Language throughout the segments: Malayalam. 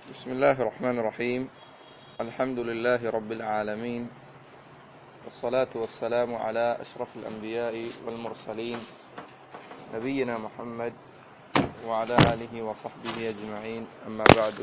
بسم الله الرحمن الرحيم الحمد لله رب العالمين والصلاة والسلام على أشرف الأنبياء والمرسلين نبينا محمد وعلى آله وصحبه أجمعين أما بعد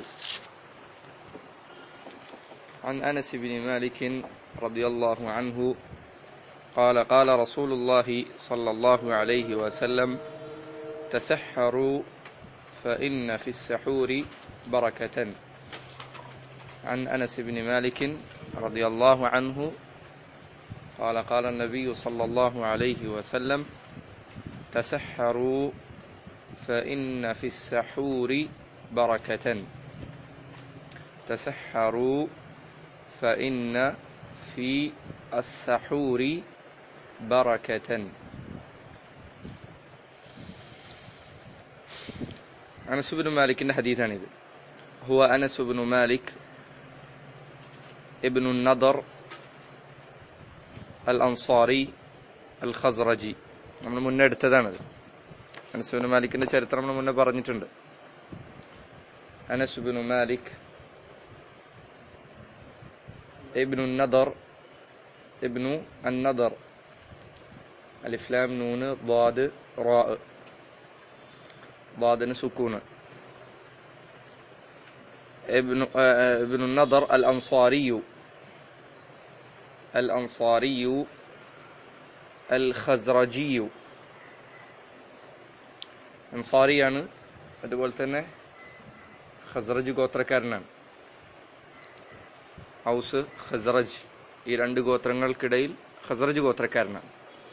عن أنس بن مالك رضي الله عنه قال قال رسول الله صلى الله عليه وسلم تسحروا فإن في السحور بركة عن أنس بن مالك رضي الله عنه قال قال النبي صلى الله عليه وسلم تسحروا فإن في السحور بركة تسحروا فإن في السحور بركة അനസ് ബിൻ മാലിക്കിന്റെ ഹദീസാണിത് ഹുവ Anas bin Malik ibn Nadr al Ansari al Khazraji നമ്മൾ മുന്നേ എടുത്തതാണത് അനസ് ബിൻ മാലിക്കിന്റെ ചരിത്രം നമ്മൾ മുന്നേ പറഞ്ഞിട്ടുണ്ട് Anas bin Malik ibn Nadr ibn an Nadr അലിഫ്ലാം നൂന് ضاد റാ ضادن سكون ابن ابن النضر الأنصاري الأنصاري الخزرجي അൻസാറിയാണ് അതുപോലെ തന്നെ ഖസറജ് ഗോത്രക്കാരനാണ് ഔസ് ഖസറജ് ഈ രണ്ട് ഗോത്രങ്ങൾക്കിടയിൽ ഖസറജ് ഗോത്രക്കാരനാണ്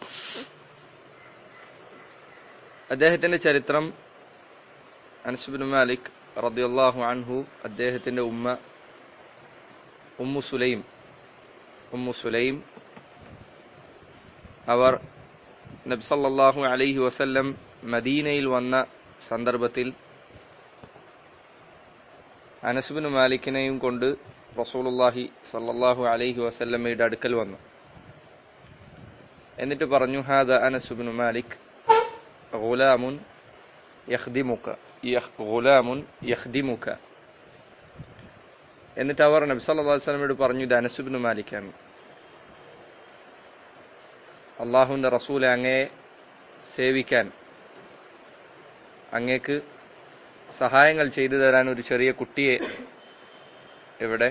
അദ്ദേഹത്തിന്റെ ചരിത്രം അനസുബിൻ മാലിക് റദിയല്ലാഹു അൻഹു അദ്ദേഹത്തിന്റെ ഉമ്മ ഉമ്മു സുലൈം ഉമ്മു സുലൈം അവർ നബ്സല്ലാഹു അലൈഹി വസല്ലം മദീനയിൽ വന്ന സന്ദർഭത്തിൽ അനസുബിൻ മാലിക്കിനെയും കൊണ്ട് റസൂലുല്ലാഹി സല്ലാഹു അലൈഹി വസല്ലമ്മയുടെ അടുക്കൽ വന്നു എന്നിട്ട് പറഞ്ഞു ഹാദ അനസുബിൻ മാലിക് ഗുലാമുൻ യഖ്ദിമുക ഗുലാമുൻ യഖ്ദിമുക എന്നിട്ട് അവർ നബി സല്ലല്ലാഹു അലൈഹി വസല്ലമയോട് പറഞ്ഞു ഇത് അനസുബ്നു മാലിക്കാണ് അള്ളാഹുവിന്റെ റസൂലെ അങ്ങയെ സേവിക്കാൻ അങ്ങേക്ക് സഹായങ്ങൾ ചെയ്തു തരാൻ ഒരു ചെറിയ കുട്ടിയെ ഇവിടെ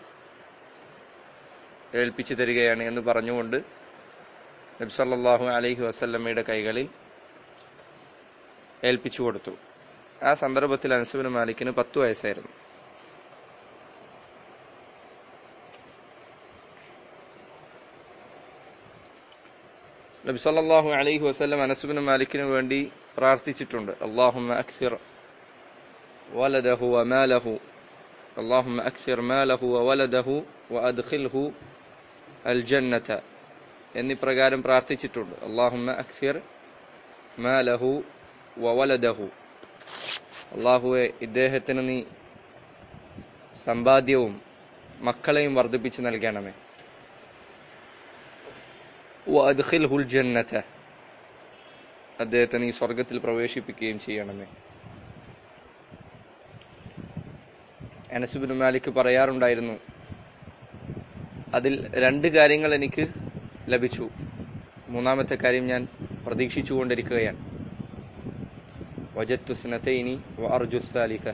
ഏൽപ്പിച്ചു തരികയാണ് എന്ന് പറഞ്ഞുകൊണ്ട് നബി സല്ലല്ലാഹു അലൈഹി വസല്ലമയുടെ കൈകളിൽ ഏൽപ്പിച്ചു കൊടുത്തു ആ സന്ദർഭത്തിൽ അനസുബിന് മാലിക്കിന് പത്തു വയസ്സായിരുന്നു നബി സല്ലല്ലാഹു അലൈഹി വസല്ലം അനസുബിന് മാലിക്കിന് വേണ്ടി പ്രാർത്ഥിച്ചിട്ടുണ്ട് അള്ളാഹുമ്മ അക്സിർ വലദഹു വമാലഹു اللهم أكثر ماله وولده وأدخله الجنة എന്നീ പ്രകാരം പ്രാർത്ഥിച്ചിട്ടുണ്ട് അള്ളാഹുമ്മ അക്സിർ മാലഹു വവലദഹു അള്ളാഹുവെ ഇദ്ദേഹത്തിന് നീ സമ്പാദ്യവും മക്കളെയും വർദ്ധിപ്പിച്ചു നൽകണമേ വഅദ്ഖിൽഹുൽ ജന്നത അദ്ദേഹത്തെ നീ സ്വർഗത്തിൽ പ്രവേശിപ്പിക്കുകയും ചെയ്യണമേ അനസുബിൻ മാലിക്ക് പറയാറുണ്ടായിരുന്നു അതിൽ രണ്ട് കാര്യങ്ങൾ എനിക്ക് ലഭിച്ചു മൂന്നാമത്തെ കാര്യം ഞാൻ പ്രതീക്ഷിച്ചുകൊണ്ടിരിക്കുകയാണ് وجدت اثنتين وأرجو الثالثة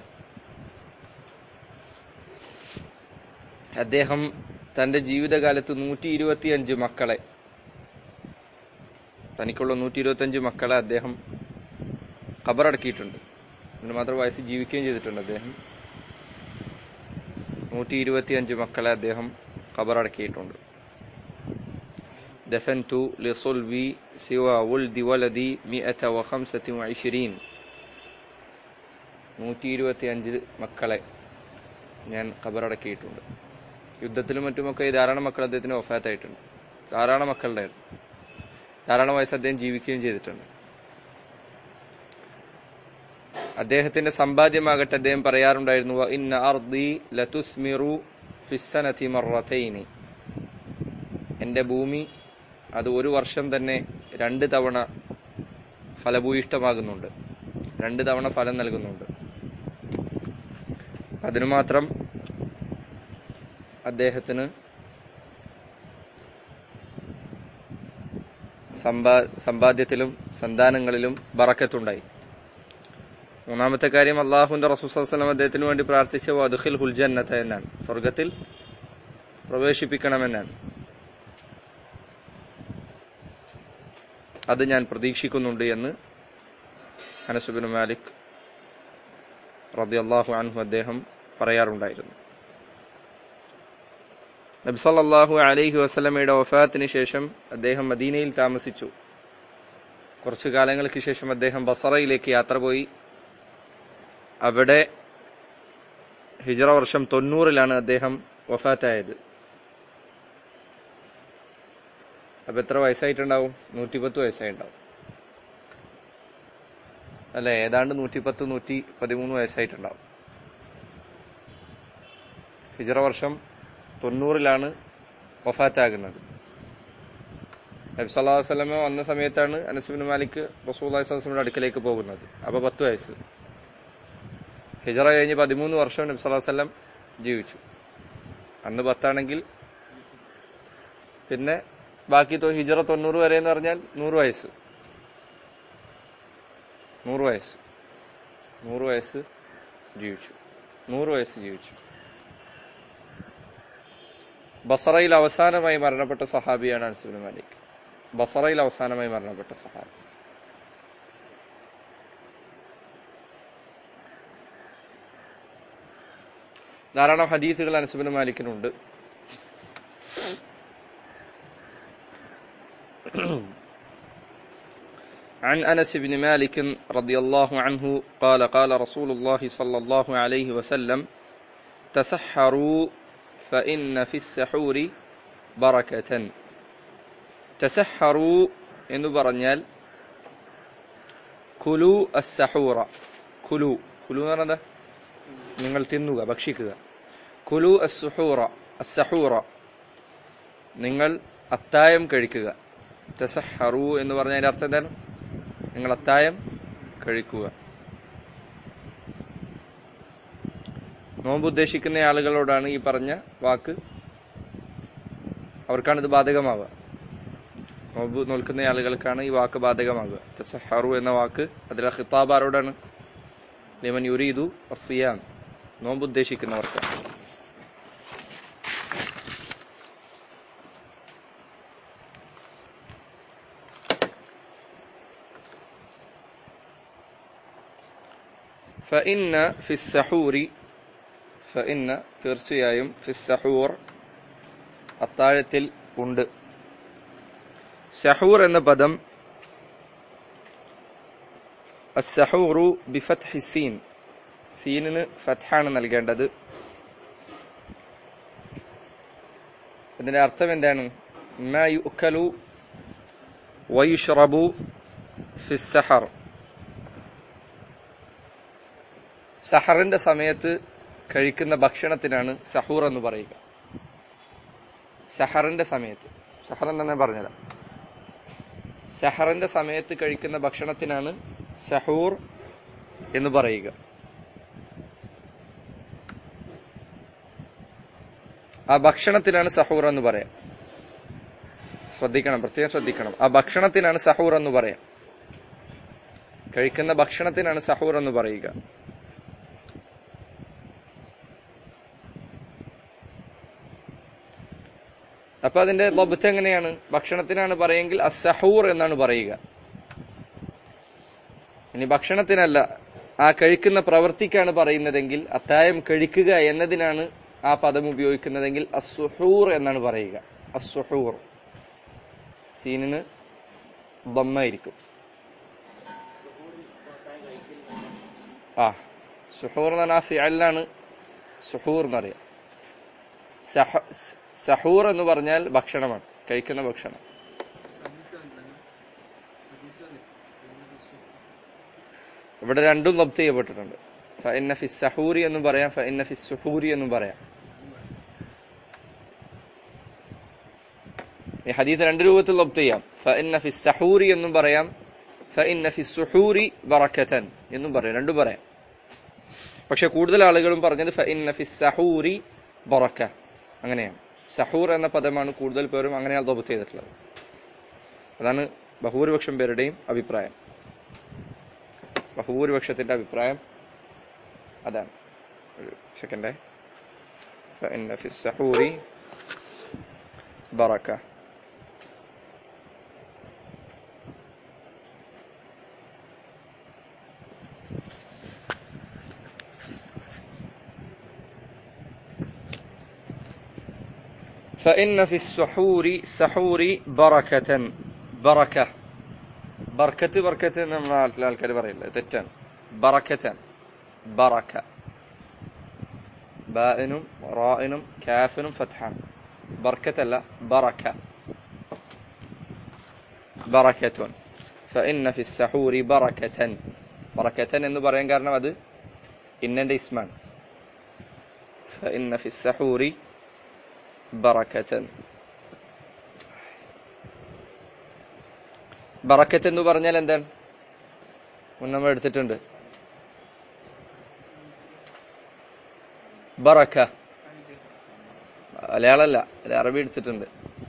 അദ്ദേഹം തന്റെ ജീവിതകാലത്ത് നൂറ്റി ഇരുപത്തിയഞ്ച് മക്കളെ തനിക്കുള്ള നൂറ്റി ഇരുപത്തിയഞ്ച് മക്കളെ അദ്ദേഹം ഖബറടക്കിയിട്ടുണ്ട് അതിന് മാത്രം വയസ്സ് ജീവിക്കുകയും ചെയ്തിട്ടുണ്ട് അദ്ദേഹം നൂറ്റി ഇരുപത്തിയഞ്ച് മക്കളെ അദ്ദേഹം ഖബറടക്കിയിട്ടുണ്ട് دفنت لصلبي سوى ولد ولدي مئة وخمسة وعشرين നൂറ്റി ഇരുപത്തി അഞ്ച് മക്കളെ ഞാൻ ഖബറടക്കിയിട്ടുണ്ട് യുദ്ധത്തിലും മറ്റുമൊക്കെ ധാരാളം മക്കൾ അദ്ദേഹത്തിന് ഒഫാത്തായിട്ടുണ്ട് ധാരാളം മക്കളുടെ ധാരാളം വയസ്സ് അദ്ദേഹം ജീവിക്കുകയും ചെയ്തിട്ടുണ്ട് അദ്ദേഹത്തിന്റെ സമ്പാദ്യമാകട്ടെ അദ്ദേഹം പറയാറുണ്ടായിരുന്നു ഇന്ന അർദി ലതുസ്മിറു ഫിസ്സനതി മറത്തൈനി എന്റെ ഭൂമി അത് ഒരു വർഷം തന്നെ രണ്ട് തവണ ഫലഭൂയിഷ്ടമാകുന്നുണ്ട് രണ്ട് തവണ ഫലം നൽകുന്നുണ്ട് അതിനു മാത്രം അദ്ദേഹത്തിന് സമ്പാ സമ്പാദ്യത്തിലും സന്താനങ്ങളിലും ബറക്കത്തുണ്ടായി മൂന്നാമത്തെ കാര്യം അള്ളാഹുന്റെ റസൂസ്ലം അദ്ദേഹത്തിന് വേണ്ടി പ്രാർത്ഥിച്ച വധുഹിൽ ഹുൽജന്നത്ത എന്നാണ് സ്വർഗത്തിൽ പ്രവേശിപ്പിക്കണമെന്നാണ് അത് ഞാൻ പ്രതീക്ഷിക്കുന്നുണ്ട് എന്ന് അനസുബിൻ മാലിക് റബി അള്ളാഹു അൻഹു അദ്ദേഹം പറയാറുണ്ടായിരുന്നു നബ്സല്ലാഹു അലൈഹി വസ്ലമയുടെ വഫാത്തിന് ശേഷം അദ്ദേഹം മദീനയിൽ താമസിച്ചു കുറച്ചു കാലങ്ങൾക്ക് ശേഷം അദ്ദേഹം ബസറയിലേക്ക് യാത്ര പോയി അവിടെ ഹിജറ വർഷം തൊണ്ണൂറിലാണ് അദ്ദേഹം വഫാത്തായത് അപ്പൊ എത്ര വയസ്സായിട്ടുണ്ടാവും നൂറ്റിപ്പത്ത് വയസ്സായിട്ടുണ്ടാവും അല്ലെ ഏതാണ്ട് നൂറ്റിപ്പത്ത് നൂറ്റി പതിമൂന്ന് വയസ്സായിട്ടുണ്ടാവും ഹിജറ വർഷം തൊണ്ണൂറിലാണ് വഫാത്താകുന്നത് നബി സല്ലല്ലാഹു അലൈഹി വസല്ലമ വന്ന സമയത്താണ് അനസുബിൻ മാലിക് റസൂലുള്ളാഹി സ്വല്ലല്ലാഹു അലൈഹി വസല്ലമയുടെ അടുക്കലേക്ക് പോകുന്നത് അപ്പൊ പത്ത് വയസ്സ് ഹിജറ കഴിഞ്ഞ് പതിമൂന്ന് വർഷം നബി സല്ലല്ലാഹു അലൈഹി വസല്ലം ജീവിച്ചു അന്ന് പത്താണെങ്കിൽ പിന്നെ ബാക്കി തൊ- ഹിജറ തൊണ്ണൂറ് വരെ എന്ന് പറഞ്ഞാൽ നൂറ് വയസ്സ് നൂറ് വയസ്സ് നൂറ് വയസ്സ് ജീവിച്ചു നൂറ് വയസ്സ് ജീവിച്ചു ബസറയിൽ അവസാനമായി മരണപ്പെട്ട സഹാബിയാണ് അൻസുബിൻ മാലിക് ബസറയിൽ അവസാനമായി മരണപ്പെട്ട സഹാബി ധാരാളം ഹദീസുകൾ അനസുബിൻ മാലിക്കിനുണ്ട് عن أنس بن مالك رضي الله عنه قال قال رسول الله صلى الله عليه وسلم تسحروا فإن في السحور بركة تسحروا എന്ന് പറഞ്ഞാൽ കുലു അസഹൂറ കുലു കുലു എന്ന് പറഞ്ഞത് നിങ്ങൾ തിന്നുക ഭക്ഷിക്കുക കുലു അസുഹൂറ അസഹൂറ നിങ്ങൾ അത്തായം കഴിക്കുക തസഹറു എന്ന് പറഞ്ഞതിന്റെ അർത്ഥം എന്താണ് നിങ്ങൾ അത്തായം കഴിക്കുക നോമ്പ് ഉദ്ദേശിക്കുന്ന ആളുകളോടാണ് ഈ പറഞ്ഞ വാക്ക് അവർക്കാണ് ഇത് ബാധകമാവുക നോമ്പ് നോൽക്കുന്ന ആളുകൾക്കാണ് ഈ വാക്ക് ബാധകമാകുക തസഹറു എന്ന വാക്ക് അതിലെ ഖിതാബ് ആരോടാണ് ലിമൻ യുരീദു അസിയാം നോമ്പ് ഉദ്ദേശിക്കുന്നവർക്ക് فإن في السحور فإن തീർച്ചയായും في السحور അത്താഴത്തിൽ ഉണ്ട് സഹൂർ എന്ന പദം അസഹൂറു ബിഫത്ത് സീൻ സീനിന് ഫത്ഹാണ് നൽകേണ്ടത് ഇതിന്റെ അർത്ഥം എന്താണ് മാ യുക്കലു വയുഷ്റബു ഫിസ്സഹർ സഹറിന്റെ സമയത്ത് കഴിക്കുന്ന ഭക്ഷണത്തിനാണ് സഹൂർ എന്ന് പറയുക സഹറിന്റെ സമയത്ത് സഹർ എന്ന് ഞാൻ പറഞ്ഞുതരാം സഹറിന്റെ സമയത്ത് കഴിക്കുന്ന ഭക്ഷണത്തിനാണ് സഹൂർ എന്ന് പറയുക ആ ഭക്ഷണത്തിനാണ് സഹൂർ എന്ന് പറയാം ശ്രദ്ധിക്കണം പ്രത്യേകം ശ്രദ്ധിക്കണം ആ ഭക്ഷണത്തിനാണ് സഹൂർ എന്ന് പറയാം കഴിക്കുന്ന ഭക്ഷണത്തിനാണ് സഹൂർ എന്ന് പറയുക അപ്പൊ അതിന്റെ ലബ്ത്ത് എങ്ങനെയാണ് ഭക്ഷണത്തിനാണ് പറയെങ്കിൽ അസഹൂർ എന്നാണ് പറയുക ഇനി ഭക്ഷണത്തിനല്ല ആ കഴിക്കുന്ന പ്രവൃത്തിക്കാണ് പറയുന്നതെങ്കിൽ അത്തായം കഴിക്കുക എന്നതിനാണ് ആ പദം ഉപയോഗിക്കുന്നതെങ്കിൽ അസുഹൂർ എന്നാണ് പറയുക അസുഹൂർ സീനിന് ബമ്മായിരിക്കും ആ സുഹൂർ എന്ന് പറഞ്ഞാൽ ഫിഅലാണ് സുഹൂർ എന്നറിയാം സഹ- സഹൂർ എന്ന് പറഞ്ഞാൽ ഭക്ഷണമാണ് കഴിക്കുന്ന ഭക്ഷണം ഇവിടെ രണ്ടും ലബ്ത് ചെയ്യപ്പെട്ടിട്ടുണ്ട് ഫഇന്ന ഫി സഹൂരി എന്നും പറയാം ഫഇന്ന ഫി സുഹൂരി എന്നും പറയാം ഈ ഹദീസ് രണ്ട് രൂപത്തിൽ ലബ്ത് ചെയ്യാം ഫഇന്ന ഫി സഹൂരി എന്നും പറയാം ഫഇന്ന ഫി സുഹൂരി ബറക്കതൻ എന്നും പറയാം രണ്ടും പറയാം പക്ഷെ കൂടുതൽ ആളുകളും പറഞ്ഞത് ഫഇന്ന ഫി സഹൂരി ബറക്ക അങ്ങനെയാണ് സഹൂർ എന്ന പദമാണ് കൂടുതൽ പേരും അങ്ങനെയാണ് ദോപത്ത് ചെയ്തിട്ടുള്ളത് അതാണ് ബഹുഭൂരിപക്ഷം പേരുടെയും അഭിപ്രായം ബഹുഭൂരിപക്ഷത്തിന്റെ അഭിപ്രായം അതാണ് ഒരു സെക്കൻഡേ فإن في السحور بركة فإن في السحور سحور بركة بركة بركة بركة നമ്മൾ നാട്ടിലെ ആൾക്കാർ പറയില്ല തെറ്റാണ് ബറക്കറ്റാണ് ബറക്ക ബാഇനും റാഇനും കാഫിനും ഫത്ഹാണ് ബർക്കത്തല്ല ബറക്ക ബറക്കത്തുൻ فإن في السحور بركة بركة എന്ന് പറയാൻ കാരണം അത് ഇന്നന്റെ ഇസ്മാണ് فإن في السحور بركة ബറക്കത്ത് എന്ന് പറഞ്ഞാൽ എന്താണ് മുൻ നമ്മൾ എടുത്തിട്ടുണ്ട് ബറക്ക മലയാളല്ല അല്ല അറബി എടുത്തിട്ടുണ്ട്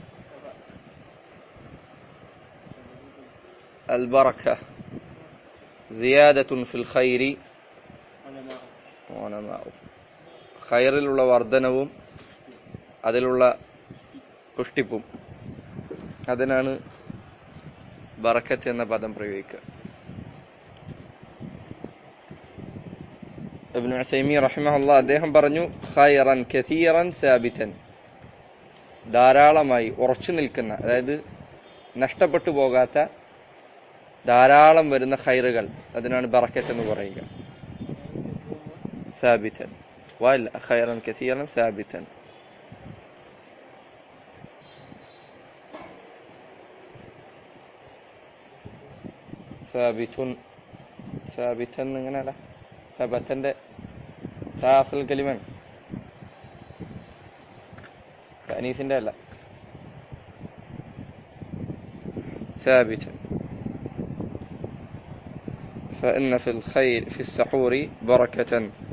അൽ ബറക്ക സിയാദത്തുൻ ഫിൽ ഖൈരി ഓനമാവും ഖൈറിലുള്ള വർധനവും അതിലുള്ള പുഷ്ടിപ്പും അതിനാണ് ബറക്കത്ത് എന്ന പദം പ്രയോഗിക്കുക ഇബ്നു ഉസൈമി റഹിമഹുള്ള അദ്ദേഹം പറഞ്ഞു ഖൈറൻ കഥീറൻ സാബിതൻ ധാരാളമായി ഉറച്ചു നിൽക്കുന്ന അതായത് നഷ്ടപ്പെട്ടു പോകാത്ത ധാരാളം വരുന്ന ഖൈറുകൾ അതിനാണ് ബറക്കത്ത് എന്ന് പറയുക സാബിതൻ വൽ ഖൈറൻ കഥീറൻ സാബിതൻ സാബിത്തുൻ സാബിത്തൻ ഇങ്ങനെയല്ല സബത്തന്റെ അസൽ കലിമാണ് അനീസിന്റെ അല്ല ثابتا فإن في الخير في السحور بركة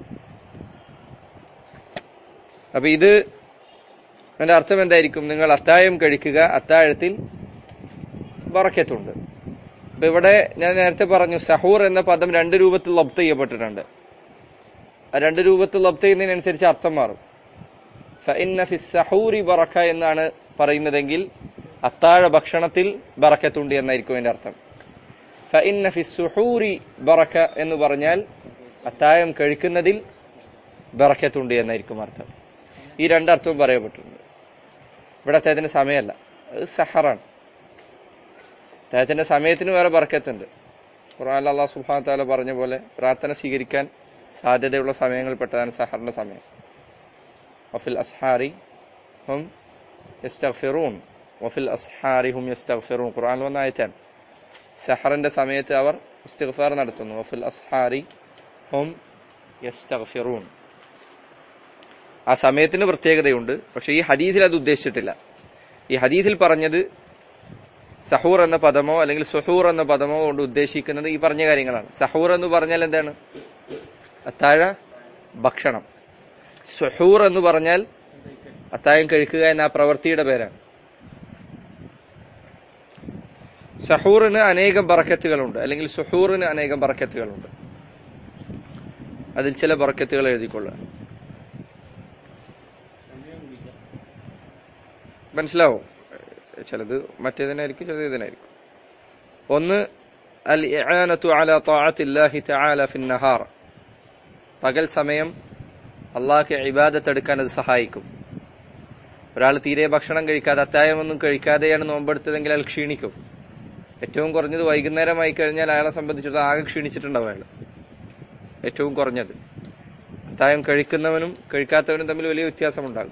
അപ്പൊ ഇത് അതിന്റെ അർത്ഥം എന്തായിരിക്കും നിങ്ങൾ അത്താഴം കഴിക്കുക അത്താഴത്തിൽ ബറക്കത്തുണ്ട് അപ്പൊ ഇവിടെ ഞാൻ നേരത്തെ പറഞ്ഞു സഹൂർ എന്ന പദം രണ്ട് രൂപത്തിൽ ലബ്ത് ചെയ്യപ്പെട്ടിട്ടുണ്ട് ആ രണ്ട് രൂപത്തിൽ ലബ്ത് ചെയ്യുന്നതിനനുസരിച്ച് അർത്ഥം മാറും ഫഇന്ന ഫി സഹൂരി ബറക്ക എന്നാണ് പറയുന്നതെങ്കിൽ അത്താഴ ഭക്ഷണത്തിൽ ബറക്കത്തുണ്ട് എന്നായിരിക്കും അതിന്റെ അർത്ഥം ഫഇന്ന ഫി സുഹൂരി ബറക്ക എന്ന് പറഞ്ഞാൽ അത്താഴം കഴിക്കുന്നതിൽ ബറക്കത്തുണ്ട് എന്നായിരിക്കും അർത്ഥം ഈ രണ്ടർത്ഥവും പറയപ്പെട്ടിട്ടുണ്ട് ഇവിടെ അദ്ദേഹത്തിന്റെ സമയമല്ല അത് സഹറാണ് അദ്ദേഹത്തിന്റെ സമയത്തിന് വേറെ ബർക്കത്തുണ്ട് ഖുർആൻ അള്ളാഹു സുബ്ഹാനഹു വ തആല പറഞ്ഞ പോലെ പ്രാർത്ഥന സ്വീകരിക്കാൻ സാധ്യതയുള്ള സമയങ്ങളിൽപ്പെട്ടതാണ് സഹറിന്റെ സമയം വഫിൽ അസ്ഹാരി ഹും യസ്തഗ്ഫിറൂൻ വഫിൽ അസ്ഹാരി ഹും യസ്തഗ്ഫിറൂൻ ഖുർആനിൽ വന്ന ആയത്താണ് സഹറിന്റെ സമയത്ത് അവർ ഇസ്തിഗ്ഫാർ നടത്തുന്നു വഫിൽ അസ്ഹാരി ഹും യസ്തഗ്ഫിറൂൻ ആ സമയത്തിന് പ്രത്യേകതയുണ്ട് പക്ഷെ ഈ ഹദീസിൽ അത് ഉദ്ദേശിച്ചിട്ടില്ല ഈ ഹദീസിൽ പറഞ്ഞത് സഹൂർ എന്ന പദമോ അല്ലെങ്കിൽ സുഹൂർ എന്ന പദമോ കൊണ്ട് ഉദ്ദേശിക്കുന്നത് ഈ പറഞ്ഞ കാര്യങ്ങളാണ് സഹൂർ എന്ന് പറഞ്ഞാൽ എന്താണ് അത്താഴ ഭക്ഷണം സുഹൂർ എന്ന് പറഞ്ഞാൽ അത്താഴം കഴിക്കുക എന്ന ആ പ്രവൃത്തിയുടെ പേരാണ് സഹൂറിന് അനേകം ബറക്കത്തുകളുണ്ട് അല്ലെങ്കിൽ സുഹൂറിന് അനേകം ബറക്കത്തുകളുണ്ട് അതിൽ ചില ബറക്കത്തുകൾ എഴുതിക്കൊള്ളുക മനസ്സിലാവും ചിലത് മറ്റേതിനായിരിക്കും ചിലത് ഇതിനായിരിക്കും ഒന്ന് അൽ ഇആനത്തു അല താഅത്തില്ലാഹി തആല ഫിൻ നഹാർ പകൽ സമയം അള്ളാഹ്ക്ക് ഇബാദത്ത് എടുക്കാൻ അത് സഹായിക്കും ഒരാൾ തീരെ ഭക്ഷണം കഴിക്കാതെ അത്തായമൊന്നും കഴിക്കാതെയാണ് നോമ്പെടുത്തതെങ്കിൽ അയാൾ ക്ഷീണിക്കും ഏറ്റവും കുറഞ്ഞത് വൈകുന്നേരമായി കഴിഞ്ഞാൽ അയാളെ സംബന്ധിച്ചിടത്തോളം ആകെ ക്ഷീണിച്ചിട്ടുണ്ടാവും അയാൾ ഏറ്റവും കുറഞ്ഞത് അത്തായം കഴിക്കുന്നവനും കഴിക്കാത്തവനും തമ്മിൽ വലിയ വ്യത്യാസമുണ്ടാകും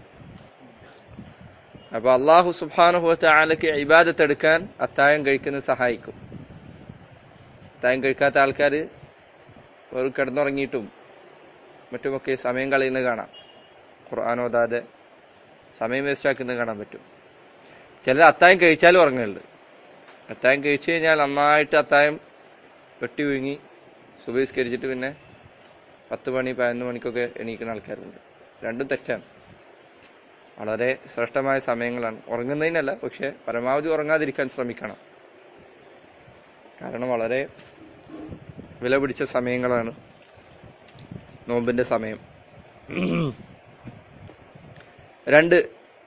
അപ്പൊ അള്ളാഹു സുബാനുഹുവത്തെ ആലക്ക് ഇബാദത്ത് എടുക്കാൻ അത്തായം കഴിക്കുന്നത് സഹായിക്കും അത്തായം കഴിക്കാത്ത ആൾക്കാർ ഒരു കിടന്നുറങ്ങിയിട്ടും മറ്റുമൊക്കെ സമയം കളയുന്നത് കാണാം ഖുർആൻ ഓതാതെ സമയം വേസ്റ്റാക്കുന്നത് കാണാൻ പറ്റും ചിലർ അത്തായം കഴിച്ചാലും ഉറങ്ങുന്നുണ്ട് അത്തായം കഴിച്ചു കഴിഞ്ഞാൽ നന്നായിട്ട് അത്തായം വെട്ടി വീങ്ങി സുബഹിസ്കരിച്ചിട്ട് പിന്നെ പത്ത് മണി പതിനൊന്ന് മണിക്കൊക്കെ എണീക്കുന്ന ആൾക്കാരുണ്ട് രണ്ടും തെറ്റാണ് വളരെ ശ്രേഷ്ഠമായ സമയങ്ങളാണ് ഉറങ്ങുന്നതിനല്ല പക്ഷെ പരമാവധി ഉറങ്ങാതിരിക്കാൻ ശ്രമിക്കണം കാരണം വളരെ വില പിടിച്ച സമയങ്ങളാണ് നോമ്പിന്റെ സമയം രണ്ട്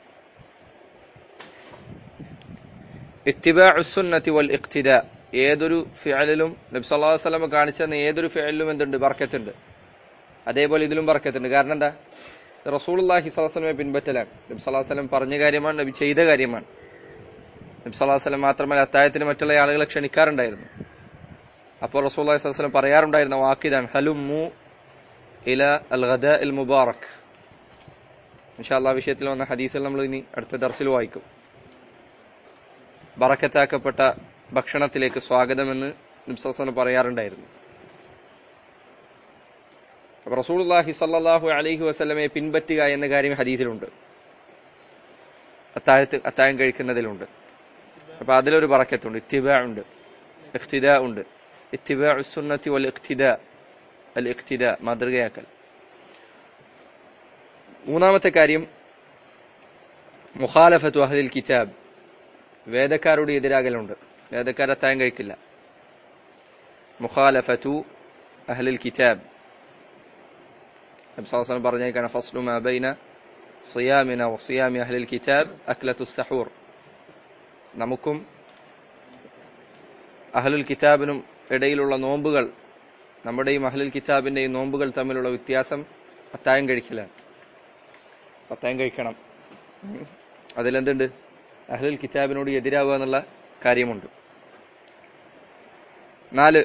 ഇത്തിബാഉസുന്നതി വൽ ഇഖ്തിദാ ഏതൊരു ഫിഅലിലും നബി സല്ലല്ലാഹു അലൈഹി വസല്ലം കാണിച്ച തന്ന ഏതൊരു ഫിഅലിലും എന്തുണ്ട് ബർക്കത്തുണ്ട് അതേപോലെ ഇതിലും ബർക്കത്തുണ്ട് കാരണം എന്താ റസൂലുള്ളാഹി സ്വല്ലല്ലാഹു അലൈഹി വസല്ലമയെ പിൻപറ്റലാണ് നബി സല്ലല്ലാഹു അലൈഹി വസല്ലം പറഞ്ഞ കാര്യമാണ് നബി ചെയ്ത കാര്യമാണ് നബി സല്ലല്ലാഹു അലൈഹി വസല്ലം മാത്രമല്ല അത്തായത്തിന് മറ്റുള്ള ആളുകളെ ക്ഷണിക്കാറുണ്ടായിരുന്നു അപ്പോൾ റസൂലുള്ളാഹി സ്വല്ലല്ലാഹു അലൈഹി വസല്ലം പറയാറുണ്ടായിരുന്ന വാക്കിതാണ് ഹലുമു ഇല അൽ ഗദാ അൽ മുബാറക് ഇൻഷാല്ലാ വിഷയത്തിൽ വന്ന ഹദീസിൽ നമ്മൾ ഇനി അടുത്ത ദർസിൽ വായിക്കും ബറക്കത്താക്കപ്പെട്ട ഭക്ഷണത്തിലേക്ക് സ്വാഗതമെന്ന് നിംസന പറയാറുണ്ടായിരുന്നു അപ്പൊ റസൂലുള്ളാഹി സല്ലല്ലാഹു അലൈഹി വസല്ലമയെ പിൻപറ്റുക എന്ന കാര്യം ഹദീസിലുണ്ട് അത്താഴത്ത് അത്താഴം കഴിക്കുന്നതിലുണ്ട് അപ്പൊ അതിലൊരു ബറക്കത്തുണ്ട് ഇത്തിബാ ഉണ്ട് ഇഖ്തിദാ ഉണ്ട് ഇത്തിബാ സുന്നത്തി വൽ ഇഖ്തിദാ അൽ ഇഖ്തിദാ മാതൃകയാക്കൽ മൂന്നാമത്തെ കാര്യം മുഖാലഫത്തു അഹ്ലിൽ കിതാബ് വേദക്കാരോട് എതിരാകലുണ്ട് വേദക്കാർ അത്താഴം കഴിക്കില്ല മുഖാലഫത്തു അഹ്ലിൽ കിതാബ് നബ്സാസനം പറഞ്ഞേക്കാണ് ഫസ്ലു മാ ബൈന സിയാമിന വസിയാമി അഹ്ലിൽ കിതാബ് അക്ലത്തു സഹൂർ നമുക്കും അഹ്ലുൽ കിതാബിനും ഇടയിലുള്ള നോമ്പുകൾ നമ്മുടെയും അഹ്ലുൽ കിതാബിന്റെയും നോമ്പുകൾ തമ്മിലുള്ള വ്യത്യാസം അത്താഴം കഴിക്കലാണ് അത്താഴം കഴിക്കണം അതിലെന്തുണ്ട് അഹ്ലുൽ കിതാബിനോട് എതിരാവുക എന്നുള്ള കാര്യമുണ്ട് നാല്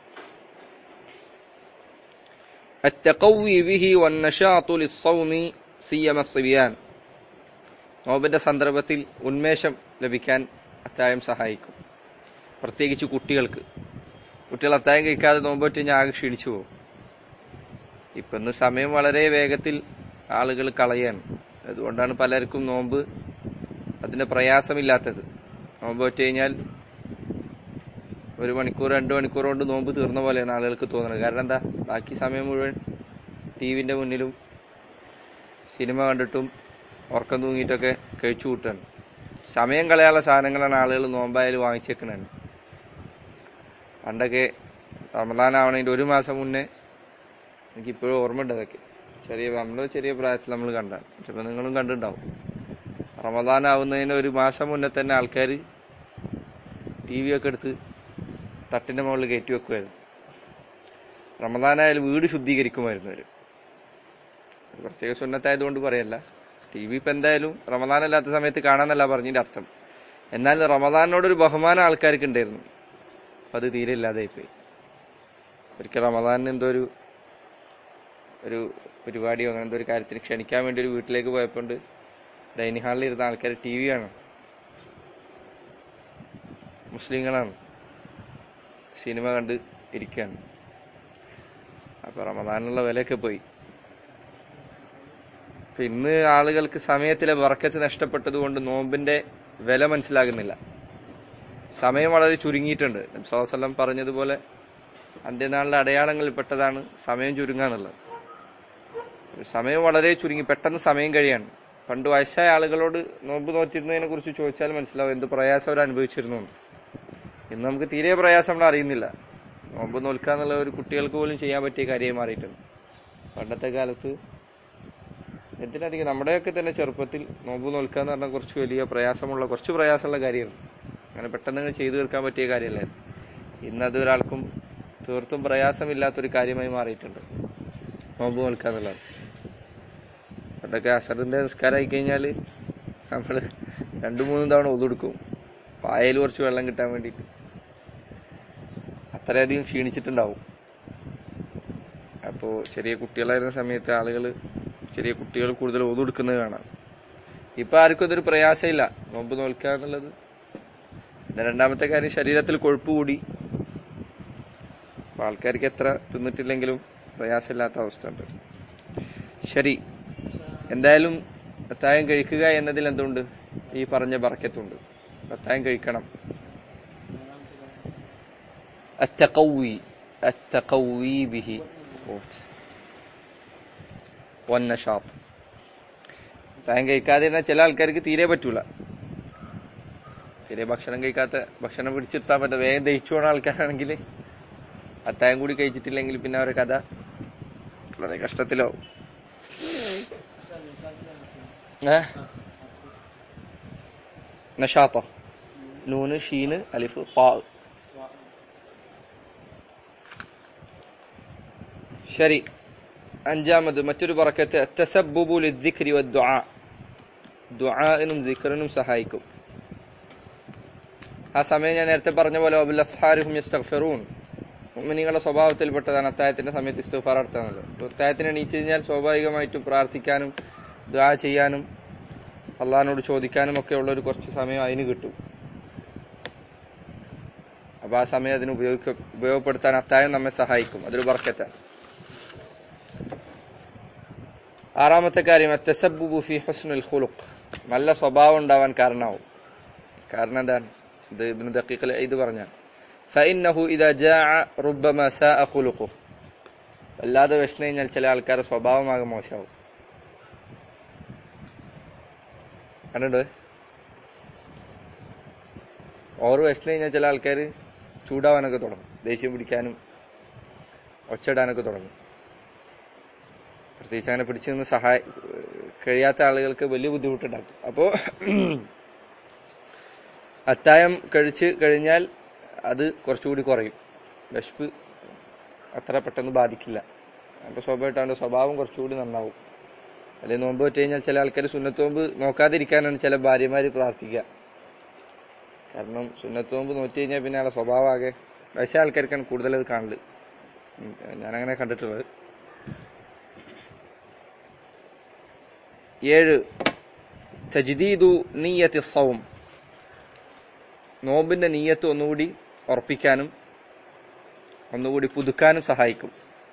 التقوي به والنشاط للصوم سيما الصبيان നോമ്പിന്റെ സന്ദർഭത്തിൽ ഉന്മേഷം ലഭിക്കാൻ അത്താഴം സഹായിക്കും പ്രത്യേകിച്ച് കുട്ടികൾക്ക് കുട്ടികൾ അത്താഴം കഴിക്കാതെ നോമ്പോറ്റ് ഞാൻ ആകെ ക്ഷീണിച്ചു പോകും ഇപ്പൊ ഇന്ന് സമയം വളരെ വേഗത്തിൽ ആളുകൾ കളയാണ് അതുകൊണ്ടാണ് പലർക്കും നോമ്പ് അതിന്റെ പ്രയാസമില്ലാത്തത് നോമ്പ് വെച്ച് കഴിഞ്ഞാൽ ഒരു മണിക്കൂർ രണ്ട് മണിക്കൂർ കൊണ്ട് നോമ്പ് തീർന്ന പോലെയാണ് ആളുകൾക്ക് തോന്നുന്നത് കാരണം എന്താ ബാക്കി സമയം മുഴുവൻ ടി വിന്റെ മുന്നിലും സിനിമ കണ്ടിട്ടും ഉറക്കം തൂങ്ങിയിട്ടൊക്കെ കഴിച്ചു കൂട്ടാണ് സമയം കളയാനുള്ള സാധനങ്ങളാണ് ആളുകൾ നോമ്പായാലും വാങ്ങിച്ചേക്കണത് പണ്ടൊക്കെ റമദാനാവണതിന്റെ ഒരു മാസം മുന്നേ എനിക്കിപ്പോഴും ഓർമ്മയുണ്ട് അതൊക്കെ ചെറിയ നമ്മൾ ചെറിയ പ്രായത്തിൽ നമ്മൾ കണ്ടാണ് ചിലപ്പോൾ നിങ്ങളും കണ്ടിട്ടുണ്ടാവും റമദാൻ ആവുന്നതിന് ഒരു മാസം മുന്നേ തന്നെ ആൾക്കാർ ടി വി ഒക്കെ എടുത്ത് തട്ടിന്റെ മുകളിൽ കയറ്റി വെക്കുമായിരുന്നു റമദാനായാലും വീട് ശുദ്ധീകരിക്കുമായിരുന്നു അവർ പ്രത്യേക സുന്നത്തായതുകൊണ്ട് പറയല്ല ടി വി ഇപ്പം എന്തായാലും റമദാൻ അല്ലാത്ത സമയത്ത് കാണാന്നല്ല പറഞ്ഞതിന്റെ അർത്ഥം എന്നാൽ റമദാനോടൊരു ബഹുമാനം ആൾക്കാർക്ക് ഉണ്ടായിരുന്നു അപ്പൊ അത് തീരെ ഇല്ലാതായിപ്പോയി ഒരിക്കൽ റമദാനിന് എന്തോ ഒരു ഒരു പരിപാടിയോ അങ്ങനത്തെ ഒരു കാര്യത്തിന് ക്ഷണിക്കാൻ വേണ്ടി ഒരു വീട്ടിലേക്ക് പോയപ്പോണ്ട് ഡൈനിങ് ഹാളിൽ ഇരുന്ന ആൾക്കാർ ടി വി ആണ് മുസ്ലിങ്ങളാണ് സിനിമ കണ്ട് ഇരിക്കുകയാണ് അപ്പൊ റമദാനുള്ള വിലയൊക്കെ പോയി അപ്പൊ ഇന്ന് ആളുകൾക്ക് സമയത്തിലെ വറക്കത്ത് നഷ്ടപ്പെട്ടത് കൊണ്ട് നോമ്പിന്റെ വില മനസ്സിലാകുന്നില്ല സമയം വളരെ ചുരുങ്ങിയിട്ടുണ്ട് നബ്സാവസ്ലം പറഞ്ഞതുപോലെ അന്ത്യനാളിലെ അടയാളങ്ങളിൽ പെട്ടതാണ് സമയം ചുരുങ്ങുക എന്നുള്ളത് സമയം വളരെ ചുരുങ്ങി പെട്ടെന്ന് സമയം കഴിയാണ് പണ്ട് വയസ്സായ ആളുകളോട് നോമ്പ് നോറ്റിരുന്നതിനെ കുറിച്ച് ചോദിച്ചാൽ മനസ്സിലാവും എന്ത് പ്രയാസം അവർ അനുഭവിച്ചിരുന്നു എന്ന്. ഇന്ന് നമുക്ക് തീരെ പ്രയാസം നമ്മൾ അറിയുന്നില്ല നോമ്പ് നോൽക്കുക എന്നുള്ള ഒരു കുട്ടികൾക്ക് പോലും ചെയ്യാൻ പറ്റിയ കാര്യമായി മാറിയിട്ടുണ്ട് പണ്ടത്തെ കാലത്ത് എന്തിനധികം നമ്മുടെയൊക്കെ തന്നെ ചെറുപ്പത്തിൽ നോമ്പ് നോൽക്കുക എന്ന് പറഞ്ഞാൽ കുറച്ച് വലിയ പ്രയാസമുള്ള കുറച്ച് പ്രയാസമുള്ള കാര്യമാണ് അങ്ങനെ പെട്ടെന്ന് അങ്ങ് ചെയ്തു തീർക്കാൻ പറ്റിയ കാര്യമല്ലായിരുന്നു ഇന്നത് ഒരാൾക്കും തീർത്തും പ്രയാസമില്ലാത്തൊരു കാര്യമായി മാറിയിട്ടുണ്ട് നോമ്പ് നോൽക്കുക എന്നുള്ളത് പണ്ടൊക്കെ അസറിന്റെ നിസ്കാരമായി കഴിഞ്ഞാൽ നമ്മൾ രണ്ടു മൂന്നും തവണ ഒതുടുക്കും പായൽ കുറച്ച് വെള്ളം കിട്ടാൻ വേണ്ടിയിട്ട് അത്രയധികം ക്ഷീണിച്ചിട്ടുണ്ടാവും അപ്പോൾ ചെറിയ കുട്ടികളായിരുന്ന സമയത്ത് ആളുകൾ ചെറിയ കുട്ടികൾ കൂടുതൽ ഒതുടുക്കുന്നത് കാണാം ഇപ്പൊ ആർക്കും ഇതൊരു പ്രയാസമില്ല നോമ്പ് നോൽക്കുക എന്നുള്ളത് പിന്നെ രണ്ടാമത്തെ കാര്യം ശരീരത്തിൽ കൊഴുപ്പ് കൂടി അപ്പൊ ആൾക്കാർക്ക് എത്ര തിന്നിട്ടില്ലെങ്കിലും പ്രയാസമില്ലാത്ത അവസ്ഥ ഉണ്ട് ശരി എന്തായാലും അത്തായം കഴിക്കുക എന്നതിൽ എന്തുണ്ട് ഈ പറഞ്ഞ ബറക്കത്തുണ്ട് അത്തായം കഴിക്കണം التقوي التقوي به വന്നഷാത്ത് അത്തായം കഴിക്കാതിരുന്ന ചില ആൾക്കാർക്ക് തീരെ പറ്റൂല തീരെ ഭക്ഷണം കഴിക്കാത്ത ഭക്ഷണം പിടിച്ചിരുത്താൻ പറ്റാത്ത വേഗം ദഹിച്ചു പോണ ആൾക്കാരാണെങ്കിൽ അത്തായം കൂടി കഴിച്ചിട്ടില്ലെങ്കിൽ പിന്നെ അവരുടെ കഥ വളരെ കഷ്ടത്തിലാവും ഏ നഷാത്തോ നൂന് ഷീന് അലിഫ് ഫാ ശരി അഞ്ചാമത് മറ്റൊരു പറക്കത്ത് തസബ്ബുബു ലിദ്ദിക്രി വദ്ദുആ ദുആഇനും ദിക്റിനും സഹായിക്കും ആ സമയം ഞാൻ നേരത്തെ പറഞ്ഞ പോലെ വബിൽ അസ്ഹാരിഹും യസ്തഗ്ഫിറൂൻ മുഅ്മിനീങ്ങളുടെ സ്വഭാവത്തിൽപ്പെട്ടതാണ് അത്തായത്തിന്റെ സമയത്ത് ഇസ്തിഗ്ഫാർ നടത്തുന്നത് അത്തായത്തിന് എണീച്ചു കഴിഞ്ഞാൽ സ്വാഭാവികമായിട്ടും പ്രാർത്ഥിക്കാനും ദുആ ചെയ്യാനും അള്ളാഹിനോട് ചോദിക്കാനും ഒക്കെ ഉള്ള ഒരു കുറച്ച് സമയം അതിന് കിട്ടും അപ്പൊ ആ സമയം അതിന് ഉപയോഗിക്ക ഉപയോഗപ്പെടുത്താൻ അത്തായം നമ്മെ സഹായിക്കും അതൊരു ബർക്കത്താണ് ആറാമത്തെ കാര്യം അത്തസബ്ബുബു ഫി ഹുസ്നുൽ ഖുലുഖ് നല്ല സ്വഭാവം ഉണ്ടാവാൻ കാരണമാവും കാരണം എന്താണ് ഇത് ഇബ്നു ദഖീഖിൽ ഇത് പറഞ്ഞ ഫഇന്നഹു ഇദാ ജാഅ റുബ്ബമ സാഅ ഖുലുഖു വല്ലാതെ വിശന്നു കഴിഞ്ഞാൽ ചില ആൾക്കാരുടെ സ്വഭാവമാകെ മോശമാവും കണ്ടിട്ട് ഓറ് വിശന്നു കഴിഞ്ഞാൽ ചില ആൾക്കാർ ചൂടാവാനൊക്കെ തുടങ്ങും ദേഷ്യം പിടിക്കാനും ഒച്ചയിടാനൊക്കെ തുടങ്ങും പ്രത്യേകിച്ച് അങ്ങനെ പിടിച്ചു നിന്ന് സഹായ കഴിയാത്ത ആളുകൾക്ക് വലിയ ബുദ്ധിമുട്ടുണ്ടാക്കും അപ്പോ അത്തായം കഴിച്ച് കഴിഞ്ഞാൽ അത് കുറച്ചുകൂടി കുറയും വിശപ്പ് അത്ര പെട്ടെന്ന് ബാധിക്കില്ല അപ്പൊ സ്വാഭാവികമായിട്ട് അവന്റെ സ്വഭാവം കുറച്ചുകൂടി നന്നാവും അല്ലെങ്കിൽ നോമ്പ് വെച്ച് കഴിഞ്ഞാൽ ചില ആൾക്കാർ സുന്നത്ത് നോമ്പ് നോക്കാതിരിക്കാനാണ് ചില ഭാര്യമാര് പ്രാർത്ഥിക്കുക കാരണം സുന്നത്ത് നോമ്പ് നോറ്റ് കഴിഞ്ഞാൽ പിന്നെ ആളെ സ്വഭാവം ആകെ വയസ്സായ ആൾക്കാർക്കാണ് കൂടുതൽ അത് കാണല് ഉം, ഞാനങ്ങനെ കണ്ടിട്ടുള്ളത് ഏഴ് തജ്ദീദു നീയത്തി സൗം നോമ്പിന്റെ നീയത്ത് ഒന്നുകൂടി ഉറപ്പിക്കാനും ഒന്നുകൂടി പുതുക്കാനും സഹായിക്കും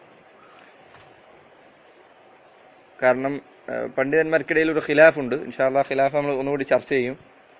കാരണം ആ, പണ്ഡിതന്മാർക്കിടയിൽ ഒരു ഖിലാഫ് ഉണ്ട് ഇൻഷാല്ല ഖിലാഫ് നമ്മൾ ഒന്നുകൂടി ചർച്ച ചെയ്യും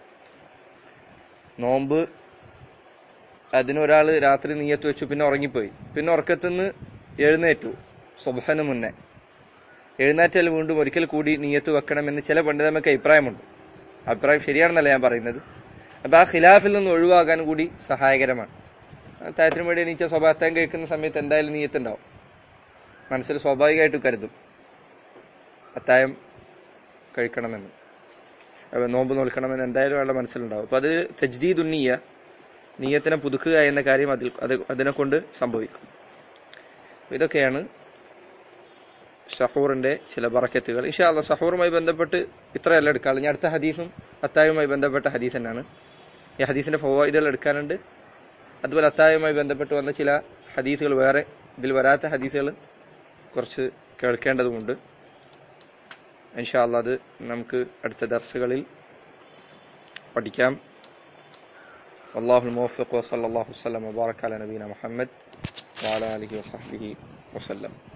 നോമ്പ് അതിനൊരാള് രാത്രി നീയത്ത് വെച്ചു പിന്നെ ഉറങ്ങിപ്പോയി പിന്നെ ഉറക്കത്തുനിന്ന് എഴുന്നേറ്റു സുബഹന് മുന്നേ എഴുന്നേറ്റാൽ വീണ്ടും ഒരിക്കൽ കൂടി നീയത്ത് വെക്കണമെന്ന് ചില പണ്ഡിതന്മാർക്ക് അഭിപ്രായമുണ്ട് അഭിപ്രായം ശരിയാണെന്നല്ല ഞാൻ പറയുന്നത് അപ്പൊ ആ ഖിലാഫിൽ നിന്ന് ഒഴിവാകാൻ കൂടി സഹായകരമാണ് താഴത്തിന് വേണ്ടി എണീച്ച സ്വഭാവത്താൻ കഴിക്കുന്ന സമയത്ത് എന്തായാലും നീയത്തുണ്ടാവും മനസ്സിൽ സ്വാഭാവികമായിട്ട് കരുതും അത്തായം കഴിക്കണമെന്ന് അപ്പൊ നോമ്പ് നോൽക്കണമെന്ന് എന്തായാലും അയാളുടെ മനസ്സിലുണ്ടാവും അപ്പൊ അത് തജ്ദീദ് ഉന്നീയ നീയത്തിനെ പുതുക്കുക എന്ന കാര്യം അതിൽ അത് അതിനെ കൊണ്ട് സംഭവിക്കും അപ്പൊ ഇതൊക്കെയാണ് ഷഹൂറിന്റെ ചില ബറക്കത്തുകൾ ഇഷാ അല്ല ഷഹൂറുമായി ബന്ധപ്പെട്ട് ഇത്രയല്ല എടുക്കാറുള്ളൂ ഞാൻ അടുത്ത ഹദീസും അത്തായുമായി ബന്ധപ്പെട്ട ഹദീസ് തന്നെയാണ് ഈ ഹദീസിന്റെ ഫവായിദുകൾ എടുക്കാനുണ്ട് അതുപോലെ അത്തായുമായി ബന്ധപ്പെട്ട് വന്ന ചില ഹദീസുകൾ വേറെ ഇതിൽ വരാത്ത ഹദീസുകൾ കുറച്ച് കേൾക്കേണ്ടതുമുണ്ട് ഇൻഷാ അല്ലാ അത് നമുക്ക് അടുത്ത ദർസുകളിൽ പഠിക്കാം والله الموفق وصلى الله وسلم وبارك على نبينا محمد وعلى آله وصحبه وسلم